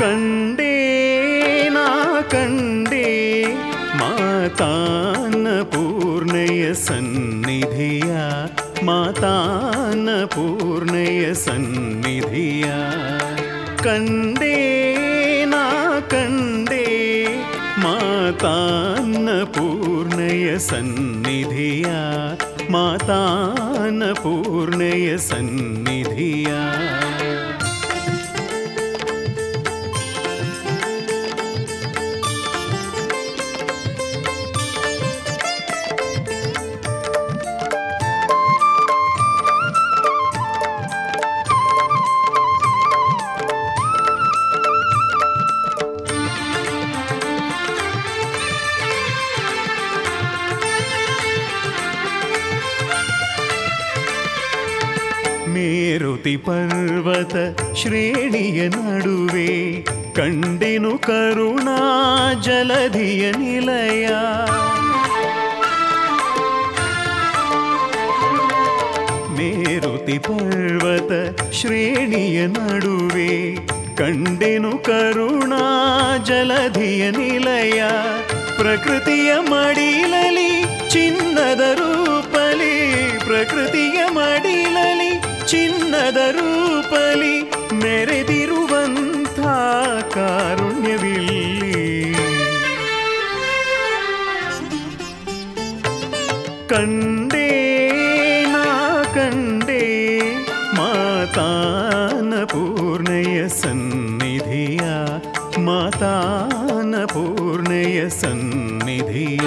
ಕಂಡೇ ನಾ ಕಂಡೇ ಮಾತಾನ ಪೂರ್ಣಯ ಸನ್ನಿಧಿಯ ಮಾತಾನ ಪೂರ್ಣಯ ಸನ್ನಿಧಿಯ ಕಂಡೇ ನಾ ಕಂಡೇ ಮಾತಾನ ಪೂರ್ಣಯ ಸನ್ನಿಧಿಯ ಮಾತಾನ ಪೂರ್ಣಯ ಸನ್ನಿಧಿಯ ಮೇರುತಿ ಪರ್ವತ ಶ್ರೇಣಿಯ ನಡುವೆ ಕಂಡೆನು ಕರುಣಾ ಜಲಧಿಯ ನಿಲಯ ಮೇರುತಿ ಪರ್ವತ ಶ್ರೇಣಿಯ ನಡುವೆ ಕಂಡೆನು ಕರುಣಾ ಜಲಧಿಯ ನಿಲಯ ಪ್ರಕೃತಿಯ ಮಡಿಲಲಿ ಚಿನ್ನದ ರೂಪಲಿ ಪ್ರಕೃತಿಯ ಮಡಿಲಲಿ ಚಿನ್ನದ ರೂಪಲಿ ಮೆರೆದಿರುವಂಥ ಕಾರುಣ್ಯವಿಲ್ಲಿ ಕಂಡೇ ನಾ ಕಂಡೇ ಮಾತಾನ ಪೂರ್ಣಯ ಸನ್ನಿಧಿಯ ಮಾತಾನ ಪೂರ್ಣಯ ಸನ್ನಿಧಿಯ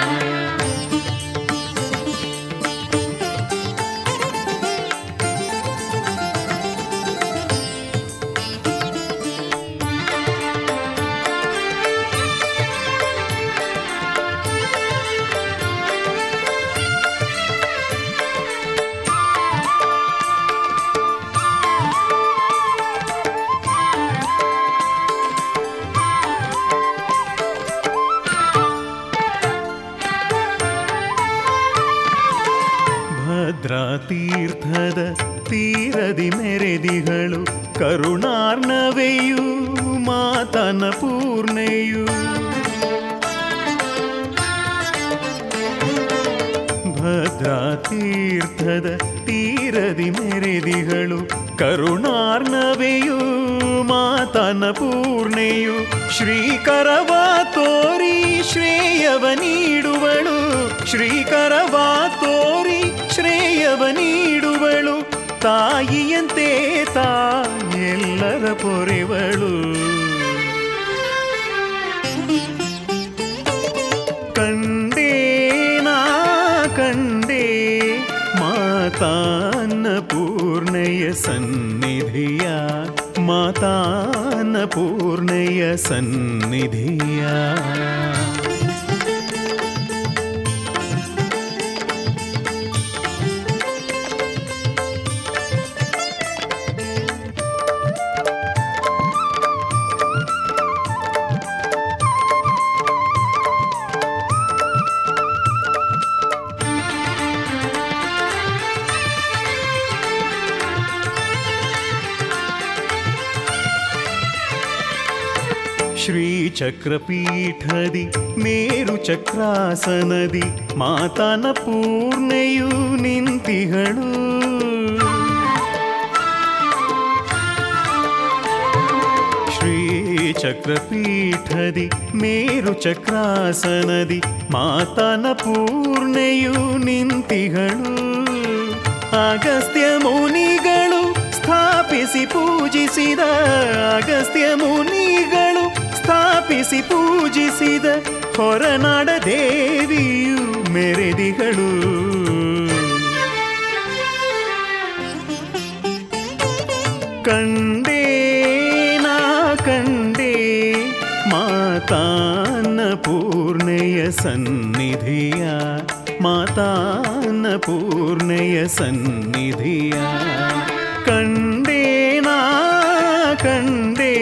ಭದ್ರಾ ತೀರ್ಥದ ತೀರದಿ ಮೆರೆದಿಗಳು ಕರುಣಾರ್ಣವೆಯು ಮಾತನ ಪೂರ್ಣೆಯು ಭದ್ರಾ ತೀರ್ಥದ ತೀರದಿ ಮೆರೆದಿಗಳು ಕರುಣಾರ್ಣವೆಯು ಮಾತನ ಪೂರ್ಣೆಯು ಶ್ರೀಕರವ ತೋರಿ ಶ್ರೇಯವ ನೀಡುವಳು ಶ್ರೀಕರವ ತೋರಿ ಶ್ರೇಯವ ನೀಡುವಳು ತಾಯಿಯಂತೆ ತಾ ಎಲ್ಲರ ಪೊರೆವಳು ಕಂಡೇ ನಾ ಕಂಡೇ ಮಾತಾನ ಪೂರ್ಣಯ ಸನ್ನಿಧಿಯ ಮಾತಾನ ಪೂರ್ಣಯ ಸನ್ನಿಧಿಯ ಶ್ರೀಚಕ್ರಪೀಠದಿ ಮೇರು ಚಕ್ರಾಸನದಿ ಮಾತನ ಪೂರ್ಣೆಯು ನಿಂತಿಗಳು ಶ್ರೀಚಕ್ರಪೀಠದಿ ಮೇರು ಚಕ್ರಾಸನದಿ ಮಾತನ ಪೂರ್ಣೆಯು ನಿಂತಿಗಳು ಅಗಸ್ತ್ಯ ಮುನಿಗಳು ಸ್ಥಾಪಿಸಿ ಪೂಜಿಸಿದ ಅಗಸ್ತ್ಯ ಮುನಿಗಳು ಸ್ಥಾಪಿಸಿ ಪೂಜಿಸಿದ ಹೊರನಾಡ ದೇವಿಯು ಮೆರೆದಿಗಳು ಕಂಡೇ ನಾ ಕಂಡೇ ಮಾತಾನ ಪೂರ್ಣೆಯ ಸನ್ನಿಧಿಯ ಮಾತಾನ ಪೂರ್ಣೆಯ ಸನ್ನಿಧಿಯ ಕಂಡೇ ನಾ ಕಂಡೇ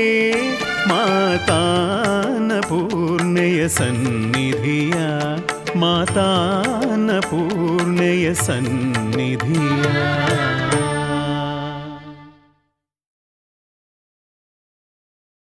ಮಾತಾನ ಪೂರ್ಣೆಯ ಸನ್ನಿಧಿಯ ಮಾತಾನ ಪೂರ್ಣೆಯ ಸನ್ನಿಧಿಯ